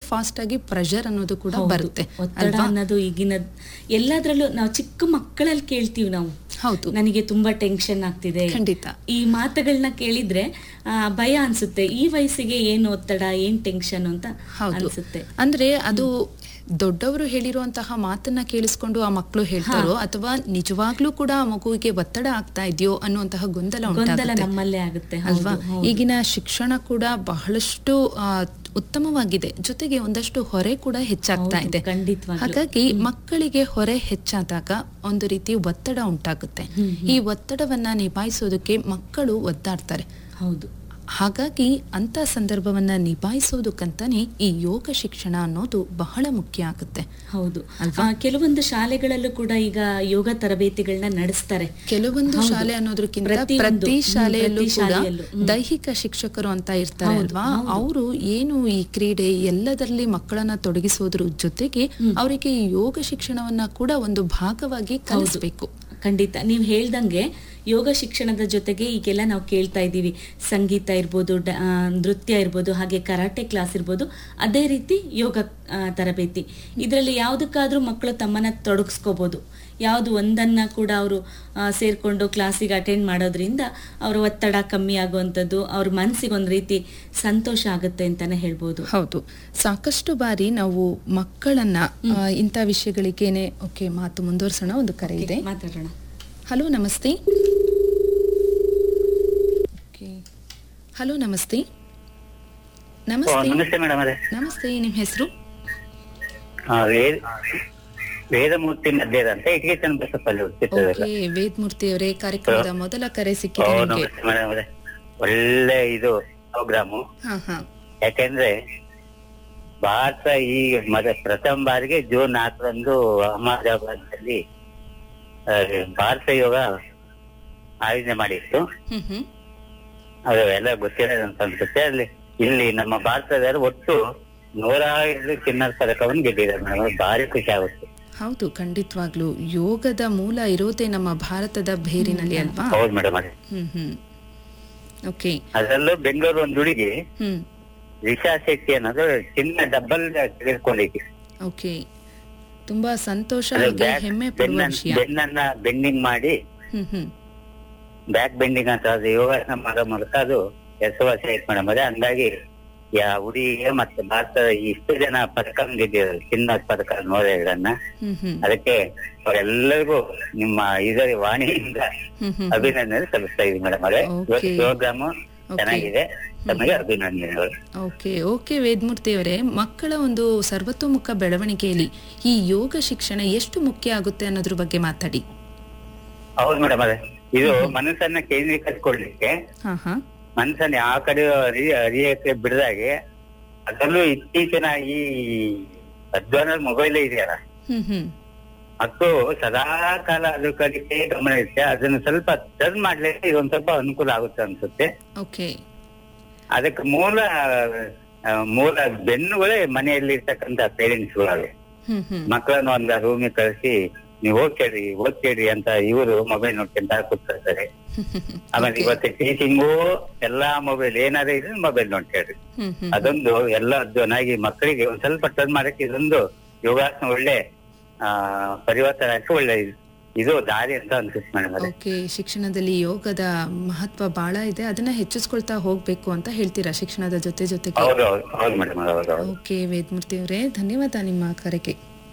Fast ಆಗಿ pressure ಅನ್ನೋದು ಕೂಡ ಹೌದು. ಬರುತ್ತೆ ಒತ್ತಡ ಅಲ್ವಾ ಅನ್ನೋದು ಈಗಿನ ಎಲ್ಲದ್ರಲ್ಲೂ ನಾವು ಚಿಕ್ಕ ಮಕ್ಕಳಲ್ಲಿ ಕೇಳ್ತೀವಿ ನಾವು ಹೌದು ನನಗೆ ತುಂಬಾ ಟೆನ್ಷನ್ ಆಗ್ತಿದೆ ಖಂಡಿತ ಈ ಮಾತುಗಳನ್ನ ಕೇಳಿದ್ರೆ ಆ, ಭಯ ಅನ್ಸುತ್ತೆ ಈ ವಯಸ್ಸಿಗೆ ಏನ್ ಒತ್ತಡ ಏನ್ ಟೆನ್ಷನ್ ಅಂತ ಹೌದು ಅನ್ಸುತ್ತೆ ಅಂದ್ರೆ ಅದು ದೊಡ್ಡವರು ಹೇಳಿರುವಂತಹ ಮಾತನ್ನ ಕೇಳಿಸ್ಕೊಂಡು ಆ ಮಕ್ಕಳು ಹೇಳ್ತಾರೋ ಅಥವಾ ನಿಜವಾಗ್ಲೂ ಕೂಡ ಆ ಮಗುವಿಗೆ ಒತ್ತಡ ಆಗ್ತಾ ಇದೆಯೋ ಅನ್ನುವಂತಹ ಗೊಂದಲ ಗೊಂದಲ ಉಂಟಾಗುತ್ತೆ ನಮ್ಮಲ್ಲೇ ಆಗುತ್ತೆ ಹೌದು, ಅಲ್ವಾ ಹೌದು. ಈಗಿನ ಶಿಕ್ಷಣ ಕೂಡ ಬಹಳಷ್ಟು ಆ, ಉತ್ತಮವಾಗಿದೆ ಜೊತೆಗೆ ಒಂದಷ್ಟು ಹೊರೆ ಕೂಡ ಹೆಚ್ಚಾಗ್ತಾ ಹೌದು, ಇದೆ ಖಂಡಿತವಾಗ್ಲೂ. ಹಾಗಾಗಿ ಮಕ್ಕಳಿಗೆ ಹೊರೆ ಹೆಚ್ಚಾದಾಗ ಒಂದು ರೀತಿ ಒತ್ತಡ ಉಂಟಾಗುತ್ತೆ ಹ್ಮ್, ಈ ಒತ್ತಡವನ್ನ ನಿಭಾಯಿಸೋದಕ್ಕೆ ಮಕ್ಕಳು ಒದ್ದಾಡ್ತಾರೆ ಹೌದು ಹಾಗಾಗಿ ಅಂತ ಸಂದರ್ಭವನ್ನ ನಿಭಾಯಿಸೋದಕ್ಕಂತಾನೆ ಈ ಯೋಗ ಶಿಕ್ಷಣ ಅನ್ನೋದು ಬಹಳ ಮುಖ್ಯ ಆಗುತ್ತೆ ಹೌದು ಅಲ್ವಾ? ಆ, ಕೆಲವೊಂದು ಶಾಲೆಗಳಲ್ಲೂ ಕೂಡ ಈಗ ಯೋಗ ತರಬೇತಿಗಳನ್ನ ನಡೆಸ್ತಾರೆ ಕೆಲವೊಂದು ಹೌದು. ಶಾಲೆ ಅನ್ನೋದಕ್ಕಿಂತ ಪ್ರತಿಯೊಂದು, ಪ್ರತಿ ಹ್ಮ್, ಶಾಲೆಯಲ್ಲೂ ಪ್ರತಿ ಕೂಡ ಶಾಲೆಯಲ್ಲೂ, ಹ್ಮ್. ದೈಹಿಕ ಶಿಕ್ಷಕರು ಅಂತ ಇರ್ತಾರೆ ಹೌದು, ಅಲ್ವಾ ಹೌದು. ಅವರು ಏನು ಈ ಕ್ರೀಡೆ ಎಲ್ಲದರಲ್ಲಿ ಮಕ್ಕಳನ್ನ ತೊಡಗಿಸೋದ್ರ ಜೊತೆಗೆ ಅವರಿಗೆ ಈ ಯೋಗ ಶಿಕ್ಷಣವನ್ನ ಕೂಡ ಒಂದು ಭಾಗವಾಗಿ ಕಲಿಸ್ಬೇಕು ಖಂಡಿತ ನೀವು ಹೇಳ್ದಂಗೆ ಯೋಗ ಶಿಕ್ಷಣದ ಜೊತೆಗೆ ಈಗೆಲ್ಲ ನಾವು ಕೇಳ್ತಾ ಇದ್ದೀವಿ ಸಂಗೀತ ಇರ್ಬೋದು ಡ- ಆ, ನೃತ್ಯ ಇರ್ಬೋದು ಹಾಗೆ ಕರಾಟೆ ಕ್ಲಾಸ್ ಇರ್ಬೋದು ಅದೇ ರೀತಿ ಯೋಗ ಆ, ತರಬೇತಿ ಇದರಲ್ಲಿ ಯಾವುದಕ್ಕಾದ್ರೂ ಮಕ್ಕಳು ತಮ್ಮನ್ನ ತೊಡಗಿಸ್ಕೋಬಹುದು ಯಾವುದು ಒಂದನ್ನ ಕೂಡ ಅವರು ಸೇರ್ಕೊಂಡು ಕ್ಲಾಸಿಗೆ ಅಟೆಂಡ್ ಮಾಡೋದ್ರಿಂದ ಅವರ ಒತ್ತಡ ಕಮ್ಮಿ ಆಗುವಂಥದ್ದು ಅವ್ರ ಮನಸ್ಸಿಗೆ ಒಂದು ರೀತಿ ಸಂತೋಷ ಆಗುತ್ತೆ ಅಂತಾನೆ ಹೇಳ್ಬೋದು ಹೌದು ಸಾಕಷ್ಟು ಬಾರಿ ನಾವು ಮಕ್ಕಳನ್ನ ಆ, ಇಂಥ ವಿಷಯಗಳಿಗೇನೆ ಓಕೆ ಮಾತು ಮುಂದುವರ್ಸೋಣ ಒಂದು ಕರೆ ಇದೆ ಮಾತಾಡೋಣ ಹಲೋ ನಮಸ್ತೆ ಹಲೋ ನಮಸ್ತೆ ಓ, ನಮಸ್ತೆ ನಮಸ್ತೆ ಮೇಡಮ್ ಅವರೇ ನಮಸ್ತೆ ನಿಮ್ಮ ಹೆಸರು ಆ, ವೇದ ವೇದಮೂರ್ತಿ ಮಧ್ಯದ ಅಂತ ಇಟ್ಗೆ ಚನ್ನಬಸಪ್ಪಲ್ಲಿ ಹುಟ್ಟಿದ್ದಲ್ಲ ಓಕೆ ವೇದಮೂರ್ತಿ ಅವರೇ ಕಾರ್ಯಕ್ರಮದ ಮೊದಲ ಕರೆ ಓ ಸಿಕ್ಕಿದೆ ನಿಮ್ಗೆ ನಮಸ್ತೆ ಮೇಡಮ್ ಅವರೇ ಒಳ್ಳೆ ಇದು ಪ್ರೋಗ್ರಾಮು ಹಾ ಹಾ ಯಾಕೆಂದ್ರೆ ಭಾರತ ಈ ಮೊದ ಪ್ರಥಮ ಬಾರಿಗೆ ಜೂನ್ ನಾಲ್ಕರಂದು ಅಹಮದಾಬಾದ್ನಲ್ಲಿ ಆ, ಭಾರತ ಯೋಗ ಆಯೋಜನೆ ಮಾಡಿತ್ತು ಹ್ಮ್ ಹ್ಮ್ ಅದು ಎಲ್ಲ ಗೊತ್ತಿರೋದು ಅಂತ ಅನ್ಸುತ್ತೆ ಅಲ್ಲಿ ಇಲ್ಲಿ ನಮ್ಮ ಭಾರತದವರು ಒಟ್ಟು ನೂರ ಎರಡು ಚಿನ್ನದ ಪದಕವನ್ನು ಗೆದ್ದಿದ್ದಾರೆ ಮೇಡಮ್ ಭಾರಿ ಖುಷಿ ಆಗುತ್ತೆ ಹೌದು ಖಂಡಿತವಾಗ್ಲು ಯೋಗದ ಮೂಲ ಇರೋದೇ ನಮ್ಮ ಭಾರತದ ಬೇರಿನಲ್ಲಿ ಅಲ್ವಾ ಹೌದು ಮೇಡಮ್ ಅದೇ ಹ್ಮ್ ಹ್ಮ್ ಓಕೆ ಅದರಲ್ಲೂ ಬೆಂಗಳೂರು ಒಂದು ಹುಡುಗಿ ಹ್ಮ್ ದಿಶಾ ಶೆಟ್ಟಿ ಅನ್ನೋದು ಚಿನ್ನ ಡಬ್ಬಲ್ ತೆಗೆದುಕೊಂಡಿದ್ದೆ ಓಕೆ ತುಂಬಾ ಸಂತೋಷ ಅದು ಹಾಗೆ ಬ್ಯಾಕ್ ಹೆಮ್ಮೆ ಪಡುವ ಬೆನ್ನ ವಿಷಯ ಬೆನ್ನನ್ನ ಬೆಂಡಿಂಗ್ ಮಾಡಿ ಹ್ಮ್ ಹ್ಮ್ ಬ್ಯಾಕ್ ಬೆಂಡಿಂಗ್ ಅಂತ ಅದು ಯೋಗಾಸನ ಮಾಡೋ ಮೂಲಕ ಅದು ಹೆಸರುವಾಸಿ ಆಯ್ತು ಮೇಡಮ್ ಅದೇ ಹಂಗಾಗಿ ಯಾ ಹುಡುಗಿಗೆ ಮತ್ತೆ ಭಾರತದ ಇಷ್ಟು ಜನ ಪದಕ ಗೆದ್ದಿದ್ದಾರೆ ಚಿನ್ನದ ಪದಕ ನೋಡಗಳನ್ನ ಹ್ಮ್ ಹ್ಮ್ ಅದಕ್ಕೆ ಅವರೆಲ್ಲರಿಗೂ ನಿಮ್ಮ ಇದರ ವಾಣಿಯಿಂದ ಹ್ಮ್ ಹ್ಮ್ ಅಭಿನಂದನೆ ಸಲ್ಲಿಸ್ತಾ ಇದೀವಿ ಮೇಡಮ್ ಅದೇ Okay. Program Okay. ಚೆನ್ನಾಗಿದೆ ತಮಗೆ ಅಭಿನಂದನೆಗಳು ಓಕೆ ಓಕೆ ವೇದಮೂರ್ತಿ ಅವರೇ ಮಕ್ಕಳ ಒಂದು ಸರ್ವತೋಮುಖ ಬೆಳವಣಿಗೆಯಲ್ಲಿ ಈ ಯೋಗ ಶಿಕ್ಷಣ ಎಷ್ಟು ಮುಖ್ಯ ಆಗುತ್ತೆ ಅನ್ನೋದ್ರ ಬಗ್ಗೆ ಮಾತಾಡಿ ಹೌದು ಮೇಡಮ್ ಅದೇ ಇದು ಮನಸ್ಸನ್ನ ಕೇಂದ್ರೀಕರಿಸಿಕೊಳ್ಳಿಕ್ಕೆ ಹಾ ಹಾ ಮನಸ್ಸನ್ನ ಆ ಕಡೆ ಅರಿ- ಅರಿಯಕ್ಕೆ ಬಿಡದಾಗೆ ಅದರಲ್ಲೂ ಇತ್ತೀಚಿನ ಈ ಅಧ್ವಾನ ಮೊಬೈಲ್ ಇದೆಯಲ್ಲ ಹ್ಮ್ ಹ್ಮ್ ಮಕ್ಕಳು ಸದಾ ಕಾಲ ಅದ್ರ ಕಡೆಗೆ ಗಮನ ಇರುತ್ತೆ ಅದನ್ನ ಸ್ವಲ್ಪ ಟರ್ನ್ ಮಾಡ್ಲಿಕ್ಕೆ ಇದೊಂದ್ ಸ್ವಲ್ಪ ಅನುಕೂಲ ಆಗುತ್ತೆ ಅನ್ಸುತ್ತೆ ಓಕೆ ಅದಕ್ಕೆ ಮೂಲ ಆ, ಮೂಲ ಬೆನ್ನುಗಳೇ ಮನೆಯಲ್ಲಿ ಇರ್ತಕ್ಕಂತ ಪೇರೆಂಟ್ಸ್ಗಳು ಹ್ಮ್ ಹ್ಮ್ ಮಕ್ಕಳನ್ನ ಒಂದ್ ರೂಮಿಗೆ ಕಳಿಸಿ ನೀವು ಓದ್ಕೇಳ್ರಿ ಓದ್ಕೇಳ್ರಿ ಅಂತ ಇವರು ಮೊಬೈಲ್ ನೋಡ್ಕೊಂತ ಕೂತ್ಕೊಳ್ತಾರೆ ಆಮೇಲೆ ಇವತ್ತು ಟೀಚಿಂಗು ಎಲ್ಲಾ ಮೊಬೈಲ್ ಏನಾದ್ರು ಇದ್ರೆ ಮೊಬೈಲ್ ನೋಡ್ಕೇಳ್ರಿ ಹ್ಮ್ ಹ್ಮ್ ಅದೊಂದು ಎಲ್ಲ ಅಧ್ವನಾಗಿ ಮಕ್ಕಳಿಗೆ ಒಂದ್ ಸ್ವಲ್ಪ ಟರ್ನ್ ಮಾಡಕ್ಕೆ ಇದೊಂದು ಯೋಗಾಸನ ಒಳ್ಳೆ ಆ ಪರಿವರ್ತನೆ ಆಗಕ್ಕೆ ಒಳ್ಳೆ ಇದು- ಇದು ದಾರಿ ಅಂತ ಅನ್ಸುತ್ತೆ ಮೇಡಮ್ ಅದೇ ಓಕೆ ಶಿಕ್ಷಣದಲ್ಲಿ ಯೋಗದ ಮಹತ್ವ ಬಹಳ ಇದೆ ಅದನ್ನ ಹೆಚ್ಚಿಸ್ಕೊಳ್ತಾ ಹೋಗ್ಬೇಕು ಅಂತ ಹೇಳ್ತೀರಾ ಶಿಕ್ಷಣದ ಜೊತೆ ಜೊತೆಗೆ ಹೌದು ಹೌದು ಹೌದು ಮೇಡಮ್ ಹೌದು ಹೌದು ಓಕೆ ವೇದಮೂರ್ತಿ ಅವರೇ ಧನ್ಯವಾದ ನಿಮ್ಮ ಕರೆಗೆ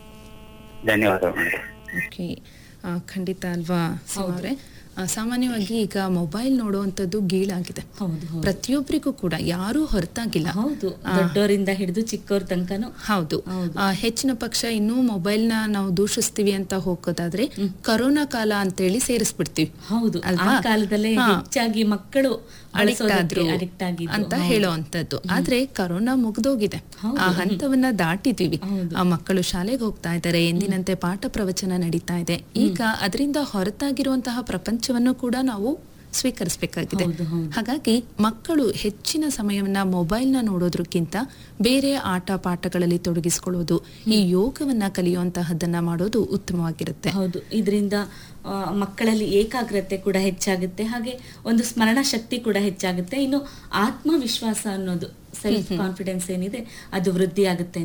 ಧನ್ಯವಾದ ಮೇಡಮ್ ಓಕೆ ಆ, ಖಂಡಿತ ಅಲ್ವಾ ಸೀಮಾ ಅವರೇ ಆ, ಸಾಮಾನ್ಯವಾಗಿ ಈಗ ಮೊಬೈಲ್ ನೋಡುವಂಥದ್ದು ಗೀಳಾಗಿದೆ ಹೌದು ಹೌದು ಪ್ರತಿಯೊಬ್ಬರಿಗೂ ಕೂಡ ಯಾರೂ ಹೊರತಾಗಿಲ್ಲ ಹೌದು ದೊಡ್ಡವರಿಂದ ಹಿಡಿದು ಚಿಕ್ಕವ್ರ ತನಕನೂ ಹೌದು ಹೌದು. ಆ, ಹೆಚ್ಚಿನ ಪಕ್ಷ ಇನ್ನೂ ಮೊಬೈಲ್ನ ನಾವು ದೂಷಿಸ್ತೀವಿ ಅಂತ ಹೋಗೋದಾದ್ರೆ ಕರೋನಾ ಕಾಲ ಅಂತೇಳಿ ಸೇರಿಸ್ಬಿಡ್ತೀವಿ ಹೌದು ಆ ಅಲ್ವಾ? ಕಾಲದಲ್ಲೇ ಹಾ. ಹೆಚ್ಚಾಗಿ ಮಕ್ಕಳು ಅಡಿಕ್ಟ್ ಆದ್ರು ಅಡಿಕ್ಟ್ ಆಗಿದ್ರು ಅಂತ ಹೌದು. ಹೇಳೋವಂಥದ್ದು ಆದ್ರೆ ಕರೋನಾ ಮುಗ್ದೋಗಿದೆ ಹೌದು. ಆ ಹಂತವನ್ನ ದಾಟಿದೀವಿ ಹೌದು. ಆ ಮಕ್ಕಳು ಶಾಲೆಗೆ ಹೋಗ್ತಾ ಇದ್ದಾರೆ ಎಂದಿನಂತೆ ಪಾಠ ಪ್ರವಚನ ನಡೀತಾ ಇದೆ ಈಗ ಅದರಿಂದ ಹೊರತಾಗಿರುವಂತಹ ಪ್ರಪಂಚವನ್ನು ಕೂಡ ನಾವು ಸ್ವೀಕರಿಸಬೇಕಾಗಿದೆ ಹೌದು, ಹೌದು. ಹಾಗಾಗಿ ಮಕ್ಕಳು ಹೆಚ್ಚಿನ ಸಮಯವನ್ನ ಮೊಬೈಲ್ನ ನೋಡೋದ್ರಕ್ಕಿಂತ ಬೇರೆ ಆಟ ಪಾಠಗಳಲ್ಲಿ ತೊಡಗಿಸಿಕೊಳ್ಳೋದು ಈ ಯೋಗವನ್ನ ಕಲಿಯುವಂತಹದ್ದನ್ನ ಮಾಡೋದು ಉತ್ತಮವಾಗಿರುತ್ತೆ ಹೌದು ಇದರಿಂದ ಮಕ್ಕಳಲ್ಲಿ ಏಕಾಗ್ರತೆ ಕೂಡ ಹೆಚ್ಚಾಗುತ್ತೆ ಹಾಗೆ ಒಂದು ಸ್ಮರಣ ಶಕ್ತಿ ಕೂಡ ಹೆಚ್ಚಾಗುತ್ತೆ ಇನ್ನು ಆತ್ಮವಿಶ್ವಾಸ ಅನ್ನೋದು ಸೆಲ್ಫ್ ಕಾನ್ಫಿಡೆನ್ಸ್ ಏನಿದೆ ಅದು ವೃದ್ಧಿ ಆಗುತ್ತೆ